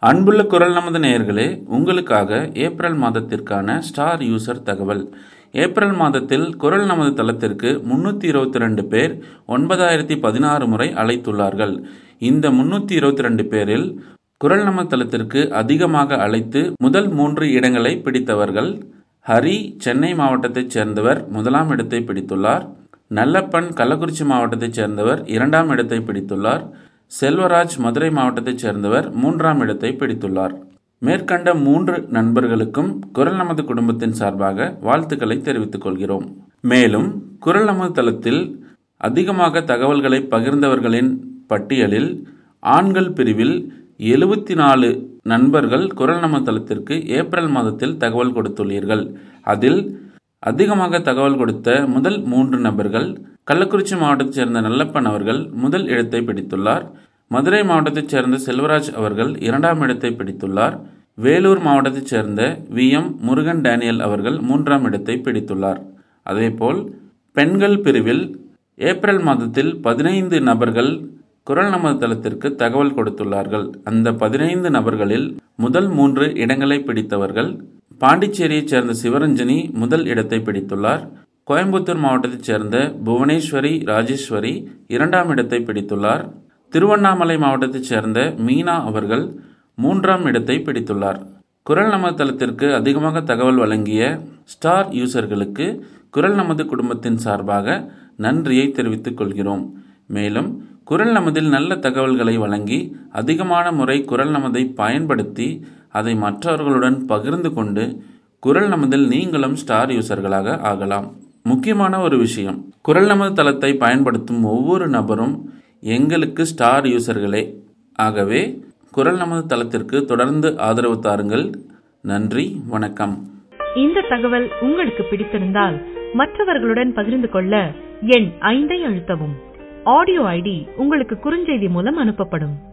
அன்புள்ள குரல் நமது நேயர்களே உங்களுக்காக ஏப்ரல் மாதத்திற்கான ஸ்டார் யூசர் தகவல் ஏப்ரல் மாதத்தில் குரல் நமது தளத்திற்கு முன்னூற்றி இருபத்தி ரெண்டு பேர் ஒன்பதாயிரத்தி பதினாறு முறை அழைத்துள்ளார்கள் இந்த முன்னூற்றி இருபத்தி ரெண்டு பேரில் குரல் நமது தளத்திற்கு அதிகமாக அழைத்து முதல் மூன்று இடங்களை பிடித்தவர்கள் ஹரி சென்னை மாவட்டத்தைச் சேர்ந்தவர் முதலாம் இடத்தை பிடித்துள்ளார் நல்லப்பன் கள்ளக்குறிச்சி மாவட்டத்தைச் சேர்ந்தவர் இரண்டாம் இடத்தை பிடித்துள்ளார் செல்வராஜ் மதுரை மாவட்டத்தைச் சேர்ந்தவர் மூன்றாம் இடத்தை பிடித்துள்ளார் மேற்கண்ட மூன்று நண்பர்களுக்கும் குரல் நமது குடும்பத்தின் சார்பாக வாழ்த்துக்களை தெரிவித்துக் கொள்கிறோம் மேலும் குரல் நமது தளத்தில் அதிகமாக தகவல்களை பகிர்ந்தவர்களின் பட்டியலில் ஆண்கள் பிரிவில் எழுபத்தி நாலு நண்பர்கள் குரல் நமது தளத்திற்கு ஏப்ரல் மாதத்தில் தகவல் கொடுத்துள்ளீர்கள் அதில் அதிகமாக தகவல் கொடுத்த முதல் மூன்று நபர்கள் கள்ளக்குறிச்சி மாவட்டத்தைச் சேர்ந்த நல்லப்பன் அவர்கள் முதல் இடத்தை பிடித்துள்ளார் மதுரை மாவட்டத்தைச் சேர்ந்த செல்வராஜ் அவர்கள் இரண்டாம் இடத்தை பிடித்துள்ளார் வேலூர் மாவட்டத்தைச் சேர்ந்த வி எம் முருகன் டேனியல் அவர்கள் மூன்றாம் இடத்தை பிடித்துள்ளார் அதேபோல் பெண்கள் பிரிவில் ஏப்ரல் மாதத்தில் பதினைந்து நபர்கள் குரல் நமது தளத்திற்கு தகவல் கொடுத்துள்ளார்கள் அந்த பதினைந்து நபர்களில் முதல் மூன்று இடங்களை பிடித்தவர்கள் பாண்டிச்சேரியைச் சேர்ந்த சிவரஞ்சனி முதல் இடத்தை பிடித்துள்ளார் கோயம்புத்தூர் மாவட்டத்தைச் சேர்ந்த புவனேஸ்வரி ராஜேஸ்வரி இரண்டாம் இடத்தை பிடித்துள்ளார் திருவண்ணாமலை மாவட்டத்தைச் சேர்ந்த மீனா அவர்கள் மூன்றாம் இடத்தை பிடித்துள்ளார் குரல் நமது தளத்திற்கு அதிகமாக தகவல் வழங்கிய ஸ்டார் யூசர்களுக்கு குரல் நமது குடும்பத்தின் சார்பாக நன்றியை தெரிவித்துக் கொள்கிறோம் மேலும் குரல் நமதில் நல்ல தகவல்களை வழங்கி அதிகமான முறை குரல் நமதை பயன்படுத்தி அதை மற்றவர்களுடன் பகிர்ந்து கொண்டு குரல் நமதில் நீங்களும் ஸ்டார் யூசர்களாக ஆகலாம் முக்கியமான ஒரு விஷயம் குரல் நமது தளத்தை பயன்படுத்தும் ஒவ்வொரு நபரும் எங்களுக்கு ஸ்டார் யூசர்களே ஆகவே குரல் நமது தளத்திற்கு தொடர்ந்து ஆதரவு தாருங்கள் நன்றி வணக்கம் இந்த தகவல் உங்களுக்கு பிடித்திருந்தால் மற்றவர்களுடன் பகிர்ந்து கொள்ள எண் ஐந்தை அழுத்தவும் ஆடியோ ஐடி உங்களுக்கு குறுஞ்செய்தி மூலம் அனுப்பப்படும்